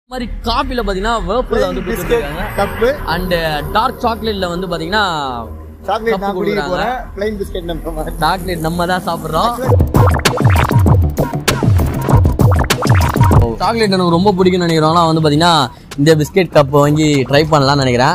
மாதிரி காஃபில பாத்தீங்கன்னா வேர்ப்புல வந்து பிஸ்கெட் கொடுத்துருக்காங்க கப்பு அண்ட் டார்க் சாக்லேட்ல வந்து பாத்தீங்கன்னா சாக்லேட் கப்பு நான் குடிக்க கொடுக்குறாங்க. போறேன் பிளைன் பிஸ்கெட் நம்ம மாதிரி சாக்லேட் நம்ம தான் சாப்பிடுறோம் சாக்லேட் எனக்கு ரொம்ப பிடிக்கும்னு நினைக்கிறவங்களாம் வந்து பாத்தீங்கன்னா இந்த பிஸ்கெட் கப் வாங்கி ட்ரை பண்ணலாம்னு நினைக்கிறேன்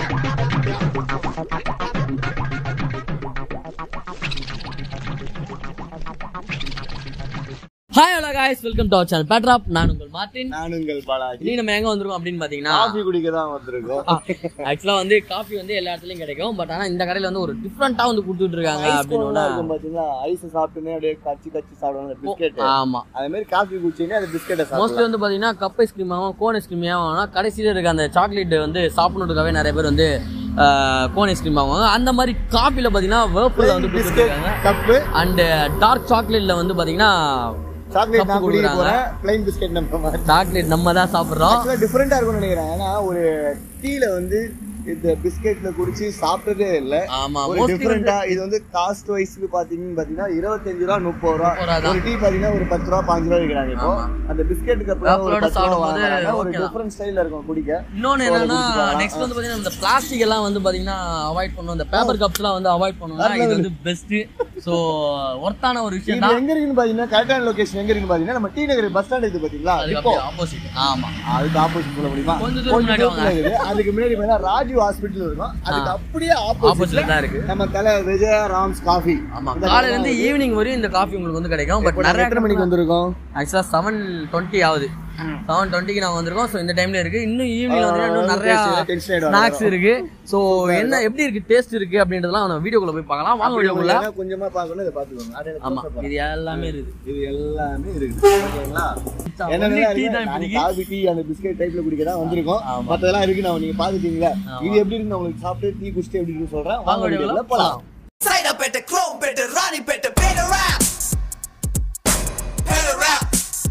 hi hello guys welcome to our channel பேட்ராப் நான் உங்கள் மார்டின் நான் உங்கள் பாலாஜி இன்னைக்கு நம்ம எங்க வந்திருக்கோம் அப்படின்னு பாத்தீங்கன்னா காஃபி குடிக்க தான் வந்திருக்கோம் ஆக்சுவலா வந்து காஃபி வந்து எல்லா இடத்துலயும் கிடைக்கும் பட் ஆனா இந்த கடையில வந்து ஒரு டிஃப்ரெண்டா வந்து கொடுத்துட்டு இருக்காங்க ஐஸ் அப்படின்னு இருக்கும் பாத்தீங்கன்னா ஐஸ் சாப்பிட்டுனே அப்படியே கச்சி கச்சி சாப்பிடுவாங்க பிஸ்கெட் ஆமா அதே மாதிரி காஃபி குடிச்சீங்கன்னா அந்த பிஸ்கெட்டை மோஸ்ட்லி சாப்பிடலாம் வந்து பாத்தீங்கன்னா கப் ஐஸ்கிரீம் ஆகும் கோன் ஐஸ்கிரீம் ஆகும்னா கடைசியில இருக்க அந்த சாக்லேட் வந்து சாப்பிடணுக்காகவே நிறைய பேர் வந்து கோன் ஐஸ்கிரீம் ஆகுவாங்க அந்த மாதிரி காஃபில பாத்தீங்கன்னா வேர்ப்புல வந்து பிஸ்கெட் கொடுத்துருக்காங்க கப்பு அண்ட் டார்க் சாக்லேட்ல வந்து பாத்தீங்கன்னா சாக்லேட் கப்பு நான் குடிக்க கொடுக்குறாங்க. போறேன் பிளைன் பிஸ்கெட் நம்ம மாதிரி சாக்லேட் நம்ம தான் சாப்பிடுறோம் ஆக்சுவலா டிஃப்ரெண்டா இருக்கும்னு நினைக்கிறேன் ஏன்னா ஒரு டீல வந்து இந்த பிஸ்கெட்ல குடிச்சு சாப்பிட்டதே இல்ல ஆமா ஒரு மோஸ்ட்லி டிஃபரெண்டா இது வந்து காஸ்ட் வைஸ்க்கு பாத்தீங்கன்னு பாத்தீங்கன்னா இருபத்தஞ்சு ரூபா முப்பது ரூபா முப்பது ரூபா தான். ஒரு டீ பாத்தீங்கன்னா ஒரு பத்து ரூபா பாஞ்சு ரூபா விற்கிறாங்க இப்போ ஆமா. அந்த பிஸ்கெட்டுக்கு அப்புறம் ஒரு வேப்பரோட பத்து ரூபா சாப்பிடும்போது வாங்குறாங்க. ஒரு okay தான். டிஃபரெண்ட் ஸ்டைல்ல இருக்கும் குடிக்க இன்னொன்னு So, அதை என்னன்னா குடிச்சுக்கலாம். நெக்ஸ்ட் வந்து பாத்தீங்கன்னா இந்த பிளாஸ்டிக் எல்லாம் வந்து பாத்தீங்கன்னா அவாய்ட் பண்ணும் இந்த பேப்பர் கப்ஸ்லாம் வந்து அவாய்ட் பண்ணணும்னா இது வந்து பெஸ்ட் சோ ஒர்த்தான ஒரு விஷயம் இது தான் எங்க இருக்குன்னு பாத்தீங்கன்னா கரெக்டான லொகேஷன் எங்க இருக்குன்னு பாத்தீங்கன்னா நம்ம டி நகர் பஸ் ஸ்டாண்ட் இது பாத்தீங்களா அதுக்கு இப்போ அப்படியே ஆப்போசிட் ஆமா அதுக்கு ஆப்போசிட் சொல்ல முடியுமா கொஞ்சம் தூரம் முன்னாடி தூரத்துல இருக்குது. அதுக்கு முன்னாடி பார்த்தா ராஜீவ் ஹாஸ்பிட்டல் இருக்கும் அதுக்கு அப்படியே ஆப்போசிட்ல ஆப்போசிட்ல தான் இருக்கு நம்ம தலை விஜய ராம்ஸ் காஃபி ஆமா காலையில இருந்து ஈவினிங் வரையும் இந்த காஃபி உங்களுக்கு வந்து கிடைக்கும் பட் நிறைய எத்தனை மணிக்கு வந்திருக்கோம் ஆக்சுவலா செவன் டுவெண்ட்டி ஆகுது செவன் டுவெண்ட்டிக்கு நாங்க வந்திருக்கோம் ஸோ இந்த டைம்ல இருக்கு இன்னும் ஈவினிங் வந்து இன்னும் நிறைய டென்ஷன் ஆயிடும் ஸ்நாக்ஸ் இருக்கு ஸோ என்ன எப்படி இருக்கு டேஸ்ட் இருக்கு அப்படின்றதெல்லாம் நம்ம வீடியோக்குள்ள போய் பார்க்கலாம் வாங்க வீடியோக்குள்ள ஏன்னா கொஞ்சமா பார்க்கணும் இதை பார்த்துக்கோங்க அது எனக்கு ஆமா close up இது எல்லாமே இருக்குது இது எல்லாமே இருக்குது ஓகேங்களா Only tea தான் என்னன்னா இப்போதைக்கு. காஃபி டீ அந்த பிஸ்கெட் டைப்ல குடிக்க தான் வந்திருக்கோம் ஆமா. மத்ததெல்லாம் இருக்கு நான் நீங்க பாத்துட்டீங்களா இது எப்படி இருக்கு நான் உங்களுக்கு சாப்பிட்டு டீ குடிச்சிட்டு எப்படி இருக்குன்னு சொல்றேன் வாங்க வாங்க வீடியோல வீடியோக்குள்ள போலாம் போலாம் Side up at the chrome, better Ronnie, better better rap. Better rap.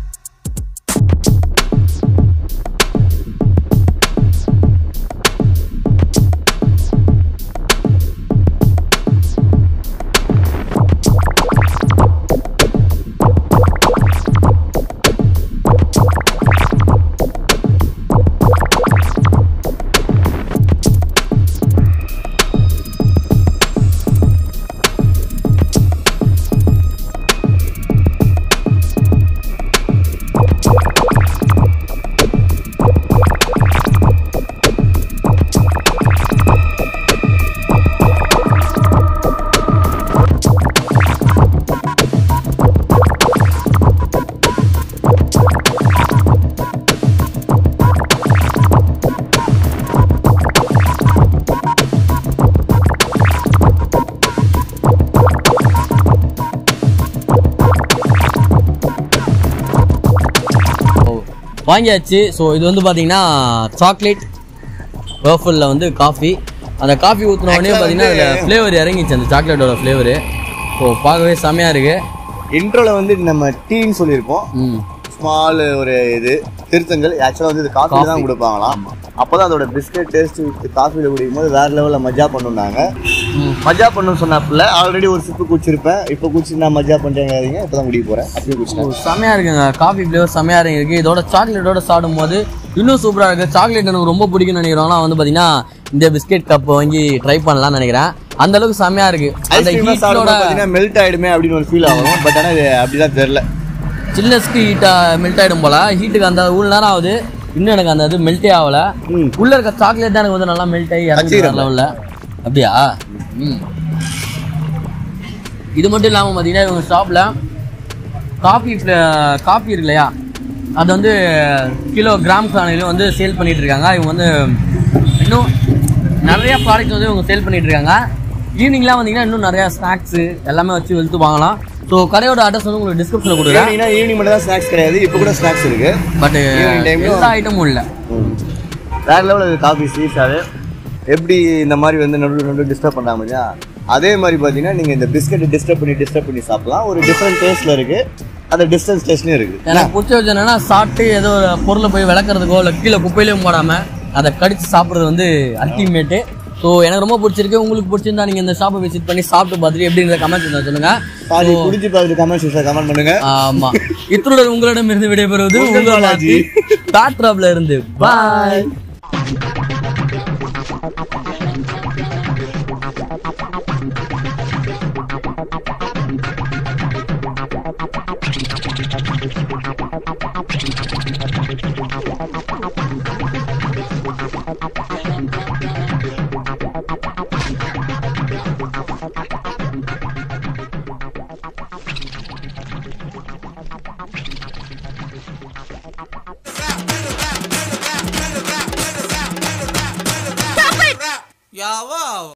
வாங்கியாச்சு ஸோ இது வந்து பார்த்தீங்கன்னா சாக்லேட் வேர்ஃபுல்ல வந்து காஃபி அந்த காஃபி ஊற்றின உடனே Actually பார்த்தீங்கன்னா வந்து- அதில் ஃப்ளேவர் இறங்கிச்சு அந்த சாக்லேட்டோட ஃப்ளேவரு ஸோ பார்க்கவே செமையாக இருக்கு இன்ட்ரோல வந்து நம்ம டீன்னு சொல்லியிருப்போம் ம் ஸ்மால் ஒரு இது திருத்தங்கள் ஆக்சுவலாக வந்து இது காஃபி தான் கொடுப்பாங்களாம் அப்பதான் அதோட பிஸ்கட் டேஸ்ட் வித் காஃபியில் குடிக்கும் போது வேற லெவலில் மஜா பண்ணுனாங்க மஜா பண்ணணும்னு சொன்னாப்புல ஆல்ரெடி ஒரு சிப்பு குடிச்சிருப்பேன் இப்போ குடிச்சு நான் மஜா பண்ணுறேங்கிறீங்க இப்போ தான் குடிக்க போகிறேன் அப்படியே குடிச்சிட்டேன் செமையாக இருக்குங்க காஃபி ஃப்ளேவர் செமையாக இருக்கு இதோட சாக்லேட்டோட சாப்பிடும் போது இன்னும் சூப்பராக இருக்குது சாக்லேட் எனக்கு ரொம்ப பிடிக்கும்னு நினைக்கிறவங்களாம் வந்து பார்த்தீங்கன்னா இந்த பிஸ்கெட் கப் வாங்கி ட்ரை பண்ணலாம்னு நினைக்கிறேன் அந்த அளவுக்கு செமையாக இருக்கு அந்த ஐஸ்கிரீம் சாப்பிடும் ஹீட்டோட பார்த்தீங்கன்னா மெல்ட் ஆயிடுமே அப்படின்னு ஒரு ஃபீல் ஆகும் பட் ஆனால் இது அப்படிலாம் தெரில சில்னஸ்க்கு ஹீட்டாக மெல்ட் ஆகிடும் போல ஹீட்டுக்கு அந்த இவ்வளோ நேரம் ஆகுது இன்னும் எனக்கு அந்த இது மெல்ட்டே ஆகல ம். உள்ள இருக்க சாக்லேட் தான் எனக்கு வந்து நல்லா மெல்ட் ஆகி இறங்கி வச்சுக்கிறேன். லெவலில் அப்படியா ம் இது மட்டும் இல்லாமல் பார்த்தீங்கன்னா இவங்க ஷாப்பில் காஃபி காஃபி இருக்கு இல்லையா அது வந்து கிலோ கிராம் கணக்கிலும் வந்து சேல் பண்ணிட்டு இருக்காங்க இவங்க வந்து இன்னும் நிறைய ப்ராடக்ட் வந்து இவங்க சேல் பண்ணிட்டு இருக்காங்க ஈவினிங்லாம் வந்தீங்கன்னா இன்னும் நிறைய ஸ்நாக்ஸு எல்லாமே வச்சு வெளுத்து வாங்கலாம் ஸோ கடையோட அட்ரஸ் வந்து உங்களுக்கு டிஸ்கிரிப்ஷனில் கொடுக்குறேன் ஈவினிங்னா ஈவினிங் மட்டும் தான் ஸ்நாக்ஸ் கிடையாது இப்போ கூட ஸ்நாக்ஸ் இருக்கு பட் Evening time ல- எல்லா ஐட்டமும் இல்லை வேற லெவலில் காஃபி ஸ்வீட்ஸாகவே எப்படி இந்த மாதிரி வந்து நடுவில் நடுவில் டிஸ்டர்ப் பண்ணாம இல்லையா அதே மாதிரி பார்த்தீங்கன்னா நீங்கள் இந்த பிஸ்கெட்டை டிஸ்டர்ப் பண்ணி டிஸ்டர்ப் பண்ணி சாப்பிடலாம் ஒரு டிஃப்ரெண்ட் டேஸ்ட்டில் இருக்கு அந்த டிஸ்டன்ஸ் டேஸ்ட்லையும் இருக்கு எனக்கு பிடிச்ச விஷயம் என்னன்னா சாப்பிட்டு ஏதோ ஒரு பொருளை போய் விளக்குறதுக்கோ இல்லை கீழே குப்பையிலையும் போடாமல் அதை கடிச்சு சாப்பிட்றது வந்து அல்டிமேட்டு ஸோ எனக்கு ரொம்ப பிடிச்சிருக்கு உங்களுக்கு பிடிச்சிருந்தா நீங்கள் இந்த ஷாப்பை விசிட் பண்ணி சாப்பிட்டு பார்த்துட்டு எப்படிங்கிற கமெண்ட் சொல்லுங்க பாதி குடிச்சு பார்த்துட்டு கமெண்ட் செக்ஷன் கமெண்ட் பண்ணுங்க ஆமா இத்துடன் உங்களிடம் இருந்து விடைபெறுவது உங்கள் உங்கள் பாலாஜி. பேட்ராப்ல இருந்து பாய் Yo, whoa.